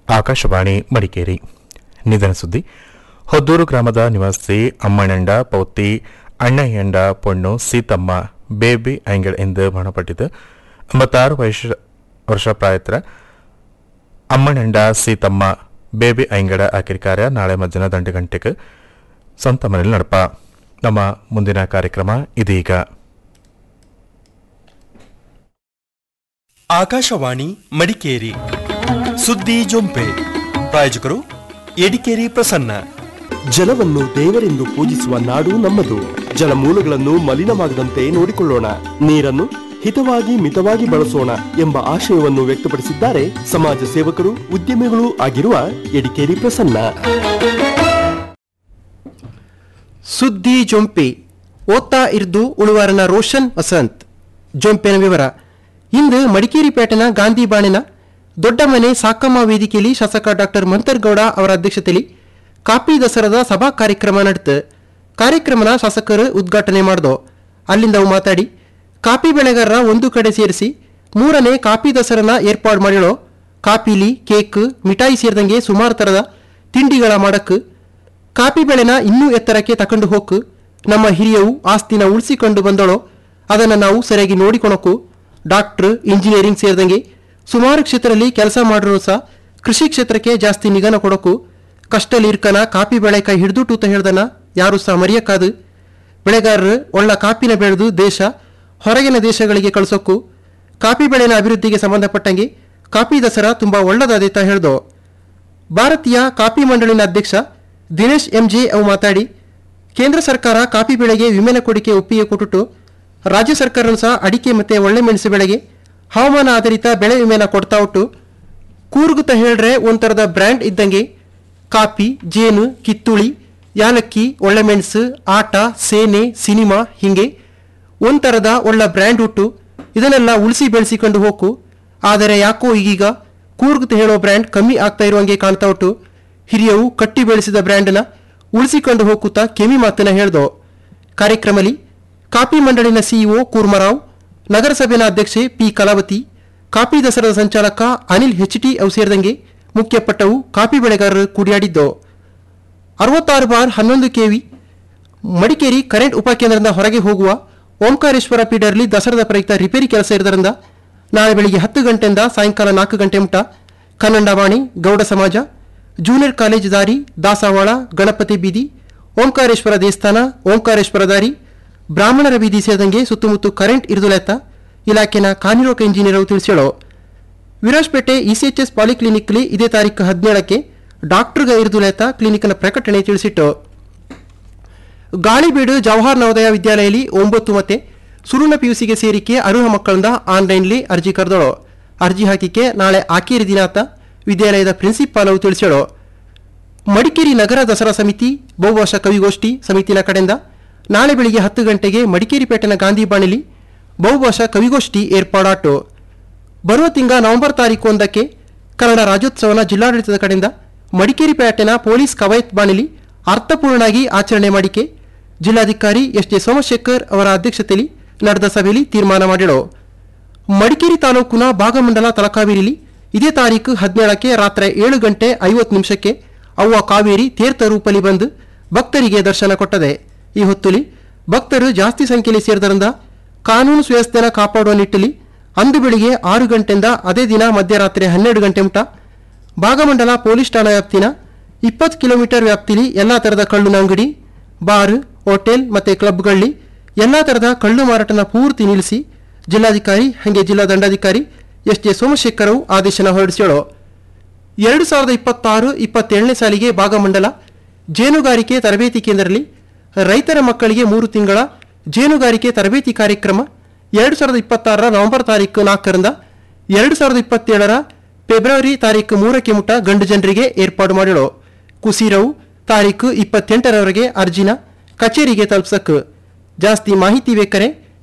ಆಕಾಶವಾಣಿ ಮಡಿಕೇರಿ ನಿಧನ ಸುದ್ದಿ ಹೊದ್ದೂರು ಗ್ರಾಮದ ನಿವಾಸಿ ಅಮ್ಮಣ್ಣಂಡ ಪೌತಿ ಅಣ್ಣಯ್ಯಂಡ ಪೊಣ್ಣು ಸೀತಮ್ಮ ಬೇಬಿ ಐಂಗಳ್ ಎಂದು ಮರಣಪಟ್ಟಿದ್ದು ಎಂಬತ್ತಾರು ವಯಸ್ಸ ವರ್ಷ ಪ್ರಾಯತರ ಅಮ್ಮಣ್ಣಂಡ ಸೀತಮ್ಮ ಬೇಬಿ ಐಂಗಡ ಆಕಿರಿ ಕಾರ್ಯ ನಾಳೆ ಮಧ್ಯಾಹ್ನ ದಂಡು ಗಂಟೆಗೆ ಸ್ವಂತ ಮನೆಯಲ್ಲಿ ನಡಪ ನಮ್ಮ ಮುಂದಿನ ಕಾರ್ಯಕ್ರಮ ಇದೀಗ ಆಕಾಶವಾಣಿ ಮಡಿಕೇರಿ ಸುದ್ದಿ ಜೊಂಪೆ ಪ್ರಾಯೋಜಕರು ಎಡಿಕೇರಿ ಪ್ರಸನ್ನ ಜಲವನ್ನು ದೇವರೆಂದು ಪೂಜಿಸುವ ನಾಡು ನಮ್ಮದು ಜಲಮೂಲಗಳನ್ನು ಮಲಿನವಾಗದಂತೆ ನೋಡಿಕೊಳ್ಳೋಣ ನೀರನ್ನು ಹಿತವಾಗಿ ಮಿತವಾಗಿ ಬಳಸೋಣ ಎಂಬ ಆಶಯವನ್ನು ವ್ಯಕ್ತಪಡಿಸಿದ್ದಾರೆ ಸಮಾಜ ಸೇವಕರು ಉದ್ಯಮಿಗಳು ಆಗಿರುವ ಎಡಿಕೇರಿ ಪ್ರಸನ್ನ ಸುದ್ದಿ ಜೊಂಪೆ ಓದ್ತಾ ಇರ್ದು ಉಳುವಾರನ ರೋಷನ್ ವಸಂತ್ ಜೊಂಪೆನ ವಿವರ ಇಂದು ಮಡಿಕೇರಿ ಪೇಟೆನ ಗಾಂಧಿ ಬಾಣಿನ ದೊಡ್ಡ ಮನೆ ಸಾಕಮ್ಮ ವೇದಿಕೆಯಲ್ಲಿ ಶಾಸಕ ಡಾಕ್ಟರ್ ಮಂತರ್ಗೌಡ ಅವರ ಅಧ್ಯಕ್ಷತೆಯಲ್ಲಿ ಕಾಪಿ ದಸರಾದ ಸಭಾ ಕಾರ್ಯಕ್ರಮ ನಡೆತು ಕಾರ್ಯಕ್ರಮನ ಶಾಸಕರು ಉದ್ಘಾಟನೆ ಮಾಡ್ದೋ ಅಲ್ಲಿಂದ ಅವು ಮಾತಾಡಿ ಕಾಪಿ ಬೆಳೆಗಾರರ ಒಂದು ಕಡೆ ಸೇರಿಸಿ ಮೂರನೇ ಕಾಪಿ ದಸರನ ಏರ್ಪಾಡು ಮಾಡಿರೋ ಕಾಪಿಲಿ ಕೇಕ್ ಮಿಠಾಯಿ ಸೇರಿದಂಗೆ ಸುಮಾರು ಥರದ ತಿಂಡಿಗಳ ಮಾಡಕ್ಕೆ ಕಾಪಿ ಬೆಳೆನ ಇನ್ನೂ ಎತ್ತರಕ್ಕೆ ತಕೊಂಡು ಹೋಗು ನಮ್ಮ ಹಿರಿಯವು ಆಸ್ತಿನ ಉಳಿಸಿಕೊಂಡು ಬಂದಳೋ ಅದನ್ನು ನಾವು ಸರಿಯಾಗಿ ನೋಡಿಕೊಳಕು ಡಾಕ್ಟ್ರ್ ಇಂಜಿನಿಯರಿಂಗ್ ಸೇರಿದಂಗೆ ಸುಮಾರು ಕ್ಷೇತ್ರದಲ್ಲಿ ಕೆಲಸ ಮಾಡಿರೋ ಸಹ ಕೃಷಿ ಕ್ಷೇತ್ರಕ್ಕೆ ಜಾಸ್ತಿ ನಿಗನ ಕೊಡೋಕು ಕಷ್ಟಲ್ಲಿ ಇರ್ಕನ ಕಾಪಿ ಬೆಳೆ ಕೈ ಹಿಡಿದು ಟೂತ ಹೇಳ್ದನ ಯಾರು ಸಹ ಮರೆಯಕ್ಕಾದು ಬೆಳೆಗಾರರು ಒಳ್ಳ ಕಾಪಿನ ಬೆಳೆದು ದೇಶ ಹೊರಗಿನ ದೇಶಗಳಿಗೆ ಕಳಿಸೋಕು ಕಾಪಿ ಬೆಳೆನ ಅಭಿವೃದ್ಧಿಗೆ ಸಂಬಂಧಪಟ್ಟಂಗೆ ಕಾಪಿ ದಸರಾ ತುಂಬಾ ಒಳ್ಳೆದಾದೀತ ಹೇಳ್ದೋ ಭಾರತೀಯ ಕಾಪಿ ಮಂಡಳಿನ ಅಧ್ಯಕ್ಷ ದಿನೇಶ್ ಎಂಜೆ ಅವು ಮಾತಾಡಿ ಕೇಂದ್ರ ಸರ್ಕಾರ ಕಾಪಿ ಬೆಳೆಗೆ ವಿಮೆನ ಕೊಡಿಕೆ ಒಪ್ಪಿಗೆ ಕೊಟ್ಟಿಟ್ಟು ರಾಜ್ಯ ಸರ್ಕಾರನೂ ಸಹ ಅಡಿಕೆ ಮತ್ತು ಒಳ್ಳೆ ಮೆಣಸು ಬೆಳೆಗೆ ಹವಾಮಾನ ಆಧಾರಿತ ಬೆಳೆ ವಿಮೆನ ಕೊಡ್ತಾ ಉಂಟು ಕೂರ್ಗುತ್ತ ಹೇಳ್ರೆ ಒಂಥರದ ಬ್ರ್ಯಾಂಡ್ ಇದ್ದಂಗೆ ಕಾಪಿ ಜೇನು ಕಿತ್ತುಳಿ ಯಾಲಕ್ಕಿ ಒಳ್ಳೆಮೆಣಸು ಆಟ ಸೇನೆ ಸಿನಿಮಾ ಹೀಗೆ ಒಂಥರದ ಒಳ್ಳೆ ಬ್ರ್ಯಾಂಡ್ ಉಟ್ಟು ಇದನ್ನೆಲ್ಲ ಉಳಿಸಿ ಬೆಳೆಸಿಕೊಂಡು ಹೋಗು ಆದರೆ ಯಾಕೋ ಈಗೀಗ ಕೂರ್ಗುತ್ತ ಹೇಳೋ ಬ್ರ್ಯಾಂಡ್ ಕಮ್ಮಿ ಆಗ್ತಾ ಇರುವಂಗೆ ಕಾಣ್ತಾ ಉಂಟು ಹಿರಿಯವು ಕಟ್ಟಿ ಬೆಳೆಸಿದ ಬ್ರ್ಯಾಂಡ್ನ ಉಳಿಸಿಕೊಂಡು ಹೋಗುತ್ತಾ ಕೆಮಿ ಮಾತನ್ನ ಹೇಳ್ದೋ ಕಾರ್ಯಕ್ರಮದಲ್ಲಿ ಕಾಪಿ ಮಂಡಳಿನ ಸಿಇಒ ಕೂರ್ಮರಾವ್ ನಗರಸಭೆನ ಅಧ್ಯಕ್ಷೆ ಪಿ ಕಲಾವತಿ ಕಾಪಿ ದಸರಾದ ಸಂಚಾಲಕ ಅನಿಲ್ ಹೆಚ್ ಟಿ ಅವು ಸೇರಿದಂಗೆ ಮುಖ್ಯಪಟ್ಟವು ಕಾಪಿ ಬೆಳೆಗಾರರು ಕೂಡಿಯಾಡಿದ್ದು ಅರವತ್ತಾರು ಬಾರ್ ಹನ್ನೊಂದು ಕೆವಿ ಮಡಿಕೇರಿ ಕರೆಂಟ್ ಉಪಕೇಂದ್ರದಿಂದ ಹೊರಗೆ ಹೋಗುವ ಓಂಕಾರೇಶ್ವರ ಪೀಡರ್ಲಿ ದಸರಾದ ಪ್ರಯುಕ್ತ ರಿಪೇರಿ ಕೆಲಸ ಇರೋದ್ರಿಂದ ನಾಳೆ ಬೆಳಿಗ್ಗೆ ಹತ್ತು ಗಂಟೆಯಿಂದ ಸಾಯಂಕಾಲ ನಾಲ್ಕು ಗಂಟೆ ಮುಟ ಕನ್ನಡವಾಣಿ ಗೌಡ ಸಮಾಜ ಜೂನಿಯರ್ ಕಾಲೇಜ್ ದಾರಿ ದಾಸವಾಳ ಗಣಪತಿ ಬೀದಿ ಓಂಕಾರೇಶ್ವರ ದೇವಸ್ಥಾನ ಓಂಕಾರೇಶ್ವರ ದಾರಿ ಬ್ರಾಹ್ಮಣರ ಬೀದಿ ಸೇರಿದಂಗೆ ಸುತ್ತಮುತ್ತ ಕರೆಂಟ್ ಇರುದುಲೆತ್ತ ಇಲಾಖೆನ ಕಾರ್ಯನಿರ್ವಾಹಕ ಇಂಜಿನಿಯರ್ ತಿಳಿಸ್ಯಾಳೋ ವಿರಾಜ್ಪೇಟೆ ಇಸಿಎಚ್ಎಸ್ ಪಾಲಿಕ್ಲಿನಿಕ್ಲಿ ಇದೇ ತಾರೀಕು ಹದಿನೇಳಕ್ಕೆ ಡಾಕ್ಟರ್ಗ ಇರುದುಲೆತ್ತ ಕ್ಲಿನಿಕ್ನ ಪ್ರಕಟಣೆ ತಿಳಿಸಿಟ್ಟು ಗಾಳಿಬೀಡು ಜವಾಹರ್ ನವೋದಯ ವಿದ್ಯಾಲಯದಲ್ಲಿ ಒಂಬತ್ತು ಮತ್ತೆ ಸುರುನ ಪಿಯುಸಿಗೆ ಸೇರಿಕೆ ಅರ್ಹ ಮಕ್ಕಳಿಂದ ಆನ್ಲೈನ್ಲಿ ಅರ್ಜಿ ಕರೆದಳು ಅರ್ಜಿ ಹಾಕಿಕೆ ನಾಳೆ ಆಕೇರಿ ದಿನಾತ ವಿದ್ಯಾಲಯದ ಪ್ರಿನ್ಸಿಪಾಲ್ ಅವು ತಿಳಿಸ್ಯಾಳು ಮಡಿಕೇರಿ ನಗರ ದಸರಾ ಸಮಿತಿ ಬಹುಭಾಷ ಕವಿಗೋಷ್ಠಿ ಸಮಿತಿನ ಕಡೆಯಿಂದ ನಾಳೆ ಬೆಳಿಗ್ಗೆ ಹತ್ತು ಗಂಟೆಗೆ ಮಡಿಕೇರಿ ಪೇಟೆನ ಗಾಂಧಿ ಬಾಣಿಲಿ ಬಹುಭಾಷಾ ಕವಿಗೋಷ್ಠಿ ಏರ್ಪಾಡಾಟು ಬರುವ ತಿಂಗ ನವೆಂಬರ್ ತಾರೀಕು ಒಂದಕ್ಕೆ ಕನ್ನಡ ರಾಜ್ಯೋತ್ಸವನ ಜಿಲ್ಲಾಡಳಿತದ ಕಡೆಯಿಂದ ಮಡಿಕೇರಿ ಪೇಟೆನ ಪೊಲೀಸ್ ಕವಾಯತ್ ಬಾಣಿಲಿ ಅರ್ಥಪೂರ್ಣವಾಗಿ ಆಚರಣೆ ಮಾಡಿಕೆ ಜಿಲ್ಲಾಧಿಕಾರಿ ಎಸ್ ಜೆ ಸೋಮಶೇಖರ್ ಅವರ ಅಧ್ಯಕ್ಷತೆಯಲ್ಲಿ ನಡೆದ ಸಭೆಯಲ್ಲಿ ತೀರ್ಮಾನ ಮಾಡಿಳು ಮಡಿಕೇರಿ ತಾಲೂಕಿನ ಭಾಗಮಂಡಲ ತಲಕಾವೇರಿಲಿ ಇದೇ ತಾರೀಕು ಹದಿನೇಳಕ್ಕೆ ರಾತ್ರಿ ಏಳು ಗಂಟೆ ಐವತ್ತು ನಿಮಿಷಕ್ಕೆ ಅವ್ವ ಕಾವೇರಿ ತೀರ್ಥ ರೂಪಲಿ ಬಂದು ಭಕ್ತರಿಗೆ ದರ್ಶನ ಕೊಟ್ಟದೆ ಈ ಹೊತ್ತುಲಿ ಭಕ್ತರು ಜಾಸ್ತಿ ಸಂಖ್ಯೆಯಲ್ಲಿ ಸೇರಿದರಿಂದ ಕಾನೂನು ಸುವ್ಯವಸ್ಥೆನ ಕಾಪಾಡುವ ನಿಟ್ಟಿನಲ್ಲಿ ಅಂದು ಬೆಳಿಗ್ಗೆ ಆರು ಗಂಟೆಯಿಂದ ಅದೇ ದಿನ ಮಧ್ಯರಾತ್ರಿ ಹನ್ನೆರಡು ಗಂಟೆ ಮುಟ ಭಾಗಮಂಡಲ ಪೊಲೀಸ್ ಠಾಣಾ ವ್ಯಾಪ್ತಿನ ಇಪ್ಪತ್ತು ಕಿಲೋಮೀಟರ್ ವ್ಯಾಪ್ತಿಲಿ ಎಲ್ಲ ಥರದ ಕಳ್ಳುನ ಅಂಗಡಿ ಬಾರ್ ಹೋಟೆಲ್ ಮತ್ತು ಕ್ಲಬ್ಗಳಲ್ಲಿ ಎಲ್ಲ ಥರದ ಕಳ್ಳು ಮಾರಾಟನ ಪೂರ್ತಿ ನಿಲ್ಲಿಸಿ ಜಿಲ್ಲಾಧಿಕಾರಿ ಹಾಗೆ ಜಿಲ್ಲಾ ದಂಡಾಧಿಕಾರಿ ಎಸ್ ಜೆ ಸೋಮಶೇಖರವು ಆದೇಶನ ಹೊರಡಿಸ್ಯಾಳು ಎರಡು ಸಾವಿರದ ಇಪ್ಪತ್ತಾರು ಇಪ್ಪತ್ತೇಳನೇ ಸಾಲಿಗೆ ಭಾಗಮಂಡಲ ಜೇನುಗಾರಿಕೆ ತರಬೇತಿ ಕೇಂದ್ರದಲ್ಲಿ ರೈತರ ಮಕ್ಕಳಿಗೆ ಮೂರು ತಿಂಗಳ ಜೇನುಗಾರಿಕೆ ತರಬೇತಿ ಕಾರ್ಯಕ್ರಮ ಎರಡು ಸಾವಿರದ ಇಪ್ಪತ್ತಾರರ ನವೆಂಬರ್ ತಾರೀಕು ನಾಲ್ಕರಿಂದ ಎರಡು ಸಾವಿರದ ಇಪ್ಪತ್ತೇಳರ ಫೆಬ್ರವರಿ ತಾರೀಕು ಮೂರಕ್ಕೆ ಮುಟ ಗಂಡು ಜನರಿಗೆ ಏರ್ಪಾಡು ಮಾಡಿಳು ಕುಸೀರವು ತಾರೀಕು ಇಪ್ಪತ್ತೆಂಟರವರೆಗೆ ಅರ್ಜಿನ ಕಚೇರಿಗೆ ತಲುಪಿಸಕ್ಕೆ ಜಾಸ್ತಿ ಮಾಹಿತಿ ಬೇಕಾರೆ